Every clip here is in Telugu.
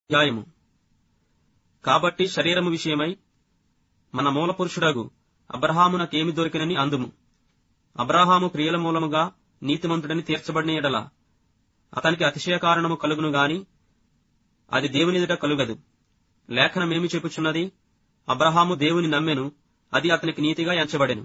అధ్యాయము కాబట్టి శరీరము విషయమై మన మూల పురుషుడగు అబ్రహామునకేమి దొరికినని అందుము అబ్రహాము క్రియల మూలముగా నీతిమంతుడని తీర్చబడిన ఎడల అతనికి అతిశయ కారణము కలుగును గాని అది దేవునిదుట కలుగదు లేఖనమేమి చెప్పుచున్నది అబ్రహాము దేవుని నమ్మెను అది అతనికి నీతిగా ఎంచబడెను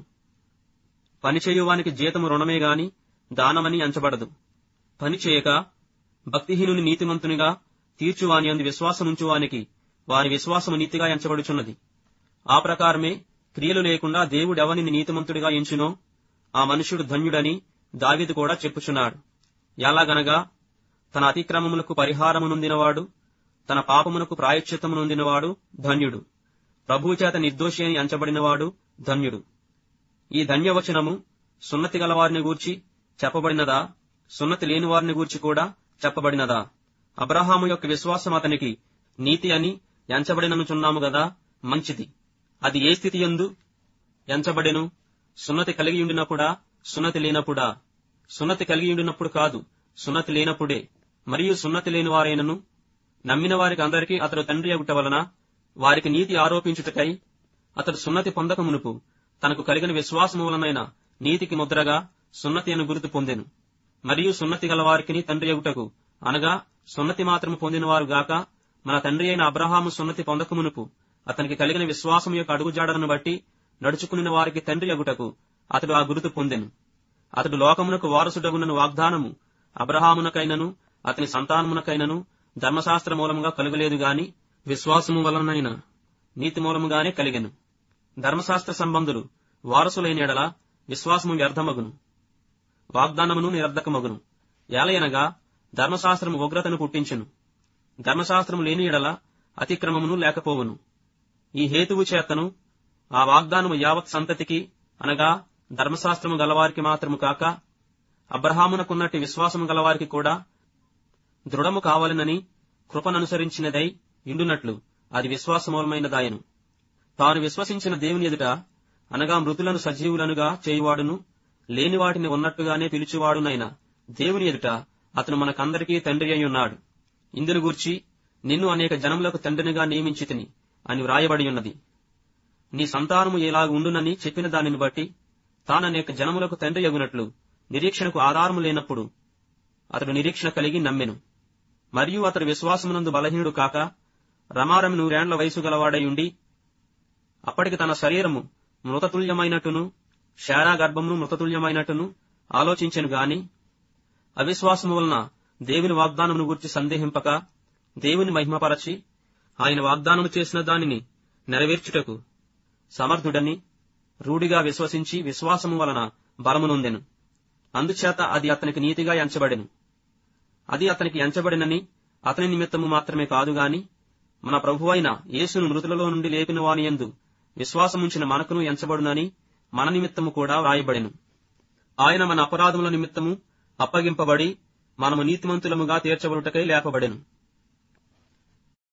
పనిచేయువానికి జీతము రుణమే గాని దానమని ఎంచబడదు పని చేయక భక్తిహీనుని నీతిమంతునిగా తీర్చువాని అందు విశ్వాసముంచువానికి వారి విశ్వాసము నీతిగా ఎంచబడుచున్నది ఆ ప్రకారమే క్రియలు లేకుండా దేవుడెవనిని నీతిమంతుడిగా ఎంచునో ఆ మనుష్యుడు ధన్యుడని దావీదు కూడా చెప్పుచున్నాడు ఎలాగనగా తన అతిక్రమములకు పరిహారము నొందినవాడు తన పాపమునకు ప్రాయశ్చిత్తము నొందినవాడు ధన్యుడు ప్రభువు చేత నిర్దోషి అని ఎంచబడినవాడు ధన్యుడు ఈ ధన్యవచనము సున్నతి గలవారిని గూర్చి చెప్పబడినదా సున్నతి లేని వారిని గూర్చి కూడా చెప్పబడినదా అబ్రహాము యొక్క విశ్వాసం అతనికి నీతి అని ఎంచబడిననుచున్నాము గదా మంచిది అది ఏ స్థితి ఎందు ఎంచబడెను సున్నతి కలిగి ఉండినప్పుడా సున్నతి లేనప్పుడా సున్నతి కలిగి ఉండినప్పుడు కాదు సున్నతి లేనప్పుడే మరియు సున్నతి లేని వారైనను నమ్మిన వారికి అందరికీ అతడు తండ్రి అగుట వలన వారికి నీతి ఆరోపించుటకై అతడు సున్నతి పొందక మునుపు తనకు కలిగిన విశ్వాసము వలనైన నీతికి ముద్రగా సున్నతి అను గుర్తు పొందెను మరియు సున్నతి గల వారికి తండ్రి అగుటకు అనగా సున్నతి మాత్రము పొందినవారు గాక మన తండ్రి అయిన అబ్రహాము సున్నతి పొందక మునుపు అతనికి కలిగిన విశ్వాసం యొక్క అడుగుజాడలను బట్టి నడుచుకుని వారికి తండ్రి అగుటకు అతడు ఆ గుర్తు పొందెను అతడు లోకమునకు వారసుడగునను వాగ్దానము అబ్రహామునకైనను అతని సంతానమునకైనను ధర్మశాస్త్ర మూలముగా కలుగలేదు గాని విశ్వాసము వలనైన నీతి మూలముగానే కలిగెను ధర్మశాస్త్ర సంబంధులు వారసులైన ఎడల విశ్వాసము వ్యర్థమగును వాగ్దానమును నిరర్ధకమగును ఏలయనగా ధర్మశాస్త్రము ఉగ్రతను పుట్టించును ధర్మశాస్త్రము లేని ఎడల అతిక్రమమును లేకపోవును ఈ హేతువు చేతను ఆ వాగ్దానము యావత్ సంతతికి అనగా ధర్మశాస్త్రము గలవారికి మాత్రము కాక అబ్రహామునకున్నట్టి విశ్వాసము గలవారికి కూడా దృఢము కావాలనని కృపననుసరించినదై ఇండునట్లు అది విశ్వాసమూలమైనదాయను తాను విశ్వసించిన దేవుని ఎదుట అనగా మృతులను సజీవులనుగా చేయువాడును లేని వాటిని ఉన్నట్టుగానే పిలిచేవాడునైన దేవుని ఎదుట అతను మనకందరికీ తండ్రి అయి ఉన్నాడు ఇందును గూర్చి నిన్ను అనేక జనములకు తండ్రినిగా నియమించి తిని అని వ్రాయబడి ఉన్నది నీ సంతానము ఎలాగ ఉండునని చెప్పిన దానిని బట్టి తాననేక జనములకు తండ్రి అగునట్లు నిరీక్షణకు ఆధారము లేనప్పుడు అతడు నిరీక్షణ కలిగి నమ్మెను మరియు అతడు విశ్వాసమునందు బలహీనుడు కాక రమారమి నూరేండ్ల వయసు గలవాడై ఉండి అప్పటికి తన శరీరము మృతతుల్యమైనట్టును శారా గర్భమును మృతతుల్యమైనట్టును ఆలోచించెను గాని అవిశ్వాసము వలన దేవుని వాగ్దానమును గురించి సందేహింపక దేవుని మహిమపరచి ఆయన వాగ్దానము చేసిన దానిని నెరవేర్చుటకు సమర్థుడని రూఢిగా విశ్వసించి విశ్వాసము వలన బలమునొందెను అందుచేత అది అతనికి నీతిగా ఎంచబడెను అది అతనికి ఎంచబడినని అతని నిమిత్తము మాత్రమే కాదు గాని మన ప్రభువైన యేసును మృతులలో నుండి లేపిన వాని యందు విశ్వాసముంచిన మనకును ఎంచబడునని మన నిమిత్తము కూడా వ్రాయబడెను ఆయన మన అపరాధముల నిమిత్తము అప్పగింపబడి మనము నీతిమంతులముగా తీర్చబడుటకై లేపబడెను